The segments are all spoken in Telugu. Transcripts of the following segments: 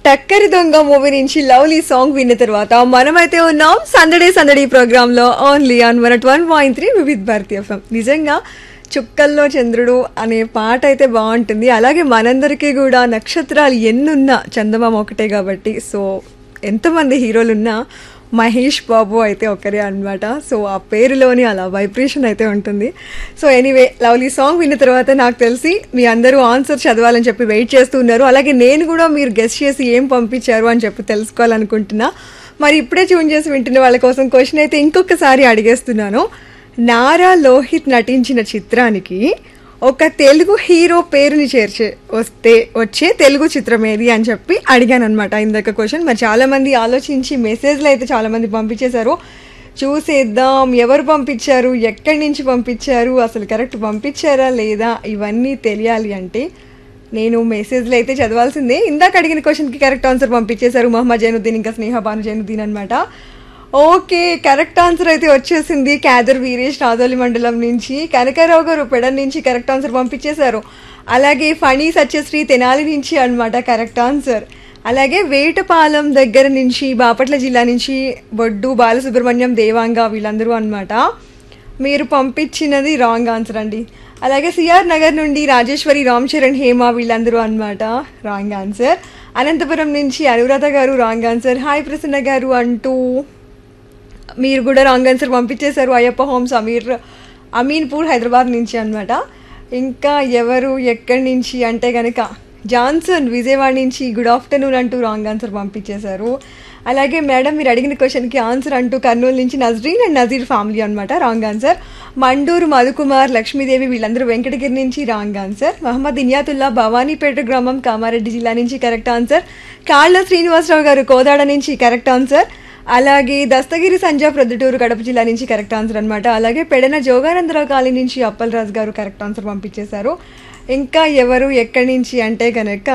టక్కరి దొంగ మూవీ నుంచి లవ్లీ సాంగ్ విన్న తర్వాత మనమైతే ఉన్నాం సందడే సందడి ప్రోగ్రామ్ లో only on one one point three Vividh Bharati FM నిజంగా చుక్కల్లో చంద్రుడు అనే పాట అయితే బాగుంటుంది అలాగే మనందరికీ కూడా నక్షత్రాలు ఎన్నున్నా చందమామ ఒకటే కాబట్టి సో ఎంతమంది హీరోలు ఉన్నా మహేష్ బాబు అయితే ఒకరే అన్నమాట సో ఆ పేరులోని అలా వైబ్రేషన్ అయితే ఉంటుంది సో ఎనీవే లవ్లీ సాంగ్ విన్న తర్వాత నాకు తెలిసి మీ అందరూ ఆన్సర్ చదవాలని చెప్పి వెయిట్ చేస్తూ ఉన్నారు అలాగే నేను కూడా మీరు గెస్ట్ చేసి ఏం పంపించారు అని చెప్పి తెలుసుకోవాలనుకుంటున్నా మరి ఇప్పుడే ట్యూన్ చేసి వింటున్న వాళ్ళ కోసం క్వశ్చన్ అయితే ఇంకొకసారి అడిగేస్తున్నాను నారా లోహిత్ నటించిన చిత్రానికి ఒక తెలుగు హీరో పేరుని చేర్చే వస్తే వచ్చే తెలుగు చిత్రం ఏది అని చెప్పి అడిగాను అనమాట ఇందాక క్వశ్చన్ మరి చాలా మంది ఆలోచించి మెసేజ్లు అయితే చాలా మంది పంపించేశారు చూసేద్దాం ఎవరు పంపించారు ఎక్కడి నుంచి పంపించారు అసలు కరెక్ట్ పంపించారా లేదా ఇవన్నీ తెలియాలి అంటే నేను మెసేజ్లు అయితే చదవాల్సిందే ఇందాక అడిగిన క్వశ్చన్కి కరెక్ట్ ఆన్సర్ పంపించేశారు మహమ్మద్ జైనుద్దీన్ ఇంకా స్నేహ భాను జైనుద్దీన్ అనమాట ఓకే కరెక్ట్ ఆన్సర్ అయితే వచ్చేసింది క్యాదర్ వీరేష్ రాదోలి మండలం నుంచి కనకారావు గారు పెడన్ నుంచి కరెక్ట్ ఆన్సర్ పంపించేశారు అలాగే ఫణి సత్యశ్రీ తెనాలి నుంచి అన్నమాట కరెక్ట్ ఆన్సర్ అలాగే వేటపాలెం దగ్గర నుంచి బాపట్ల జిల్లా నుంచి బొడ్డు బాలసుబ్రహ్మణ్యం దేవాంగ వీళ్ళందరూ అన్నమాట మీరు పంపించినది రాంగ్ ఆన్సర్ అండి అలాగే సిఆర్ నగర్ నుండి రాజేశ్వరి రామ్ చరణ్ హేమ వీళ్ళందరూ అన్నమాట రాంగ్ ఆన్సర్ అనంతపురం నుంచి అనురాధ గారు రాంగ్ ఆన్సర్ హాయ్ ప్రసన్న గారు అంటూ మీరు కూడా రాంగ్ ఆన్సర్ పంపించేశారు అయ్యప్ప హోమ్స్ అమీర్ అమీన్పూర్ హైదరాబాద్ నుంచి అన్నమాట ఇంకా ఎవరు ఎక్కడి నుంచి అంటే కనుక జాన్సన్ విజయవాడ నుంచి గుడ్ ఆఫ్టర్నూన్ అంటూ రాంగ్ ఆన్సర్ పంపించేశారు అలాగే మేడం మీరు అడిగిన క్వశ్చన్కి ఆన్సర్ అంటూ కర్నూలు నుంచి నజరీన్ అండ్ నజీర్ ఫ్యామిలీ అనమాట రాంగ్ ఆన్సర్ మండూరు మధుకుమార్ లక్ష్మీదేవి వీళ్ళందరూ వెంకటగిరి నుంచి రాంగ్ ఆన్సర్ మహమ్మద్ ఇనియాతుల్లా భవానీపేట గ్రామం కామారెడ్డి జిల్లా నుంచి కరెక్ట్ ఆన్సర్ కాళ్ళ శ్రీనివాసరావు గారు కోదాడ నుంచి కరెక్ట్ ఆన్సర్ అలాగే దస్తగిరి సంజా ప్రొద్దుటూరు కడప జిల్లా నుంచి కరెక్ట్ ఆన్సర్ అనమాట అలాగే పెడన జోగానందరావు కాలనీ నుంచి అప్పలరాజు గారు కరెక్ట్ ఆన్సర్ పంపించేశారు ఇంకా ఎవరు ఎక్కడి నుంచి అంటే కనుక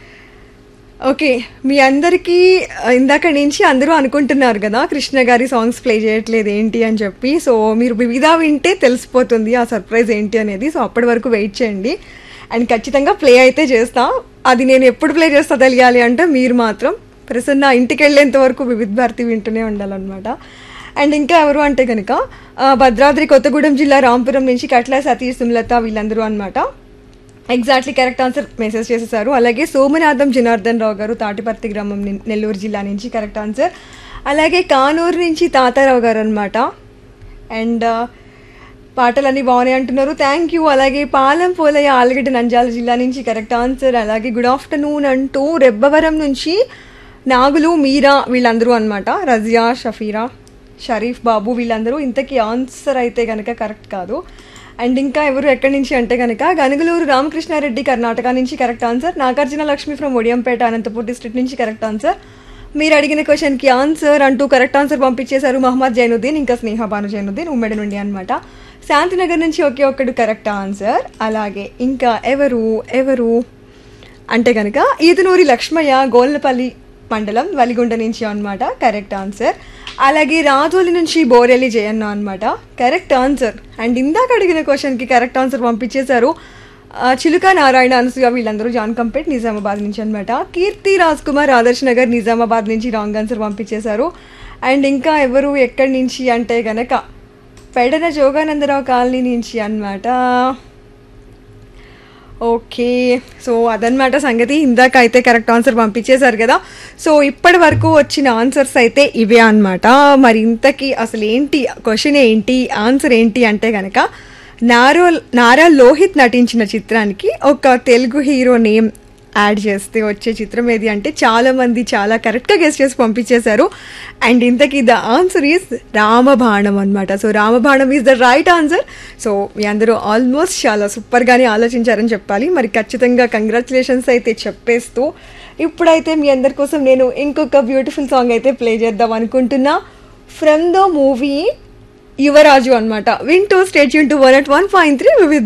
ఓకే మీ అందరికీ ఇందాక నుంచి అందరూ అనుకుంటున్నారు కదా కృష్ణ గారి సాంగ్స్ ప్లే చేయట్లేదు ఏంటి అని చెప్పి సో మీరు వివిధ వింటే తెలిసిపోతుంది ఆ సర్ప్రైజ్ ఏంటి అనేది సో అప్పటి వరకు వెయిట్ చేయండి అండ్ ఖచ్చితంగా ప్లే అయితే చేస్తా అది నేను ఎప్పుడు ప్లే చేస్తా తెలియాలి అంటే మీరు మాత్రం ప్రసన్న ఇంటికి వెళ్ళేంత వరకు వివిధ భారతి వింటూనే ఉండాలన్నమాట అండ్ ఇంకా ఎవరు అంటే కనుక భద్రాద్రి కొత్తగూడెం జిల్లా రాంపురం నుంచి కట్ల సతీష్ సుమలత వీళ్ళందరూ అనమాట ఎగ్జాక్ట్లీ కరెక్ట్ ఆన్సర్ మెసేజ్ చేసేసారు అలాగే సోమనాథం జనార్దన్ రావు గారు తాటిపర్తి గ్రామం ని- నెల్లూరు జిల్లా నుంచి కరెక్ట్ ఆన్సర్ అలాగే కానూరు నుంచి తాతారావు గారు అనమాట అండ్ పాటలన్నీ బాగున్నాయి అంటున్నారు థ్యాంక్ యూ అలాగే పాలెం పోలయ్య ఆలగడ్డ నంజాల జిల్లా నుంచి కరెక్ట్ ఆన్సర్ అలాగే గుడ్ ఆఫ్టర్నూన్ అంటూ రెబ్బవరం నుంచి నాగులు మీరా వీళ్ళందరూ అనమాట రజియా షఫీరా షరీఫ్ బాబు వీళ్ళందరూ ఇంతకీ ఆన్సర్ అయితే కనుక కరెక్ట్ కాదు అండ్ ఇంకా ఎవరు ఎక్కడి నుంచి అంటే కనుక గనుగులూరు రామకృష్ణారెడ్డి కర్ణాటక నుంచి correct answer Nagarjuna Lakshmi from Odiyampeta Anantapur district నుంచి కరెక్ట్ ఆన్సర్ మీరు అడిగిన క్వశ్చన్కి ఆన్సర్ అంటూ కరెక్ట్ ఆన్సర్ పంపించేశారు మహమ్మద్ జైనుద్దీన్ ఇంకా స్నేహ భాను జైనుద్దీన్ ఉమ్మడి నుండి అనమాట శాంతినగర్ నుంచి ఒకే ఒక్కడు కరెక్ట్ ఆన్సర్ అలాగే ఇంకా ఎవరు ఎవరు అంటే కనుక ఈదునూరి లక్ష్మయ్య గోల్నపల్లి మండలం వలిగుండ నుంచి అన్నమాట కరెక్ట్ ఆన్సర్ అలాగే రాజోలి నుంచి బోరెల్లి జయన్న అన్నమాట కరెక్ట్ ఆన్సర్ అండ్ ఇందాక అడిగిన క్వశ్చన్కి కరెక్ట్ ఆన్సర్ పంపించేశారు ఆ, చిలుక నారాయణ అనసూయ వీళ్ళందరూ జాన్ కంపేట్ నిజామాబాద్ నుంచి అనమాట కీర్తి రాజ్ కుమార్ ఆదర్శ్ నగర్ నిజామాబాద్ నుంచి రాంగ్ ఆన్సర్ పంపించేశారు అండ్ ఇంకా ఎవరు ఎక్కడి నుంచి అంటే గనక పెడన జోగానందరావు కాలనీ నుంచి అన్నమాట ఓకే సో అదనమాట సంగతి ఇందాక అయితే కరెక్ట్ ఆన్సర్ పంపించేశారు కదా సో ఇప్పటి వరకు వచ్చిన ఆన్సర్స్ అయితే ఇవే అన్నమాట మరి ఇంతకీ అసలు ఏంటి క్వశ్చన్ ఏంటి ఆన్సర్ ఏంటి అంటే కనుక నారో నారా లోహిత్ నటించిన చిత్రానికి ఒక తెలుగు హీరో నేమ్ యాడ్ చేస్తే వచ్చే చిత్రం ఏది అంటే చాలా మంది చాలా కరెక్ట్గా గెస్ట్ చేసి పంపించేశారు అండ్ ఇంతకీ ద ఆన్సర్ ఈజ్ రామబాణం అనమాట so Ramabanam is the right answer so మీ అందరూ ఆల్మోస్ట్ చాలా సూపర్గానే ఆలోచించారని చెప్పాలి మరి ఖచ్చితంగా కంగ్రాచులేషన్స్ అయితే చెప్పేస్తూ ఇప్పుడైతే మీ అందరి కోసం నేను ఇంకొక బ్యూటిఫుల్ సాంగ్ అయితే ప్లే చేద్దాం అనుకుంటున్నా ఫ్రమ్ ద మూవీ యువరాజు అనమాట వింటూ stay tuned to one at one point three వివిధ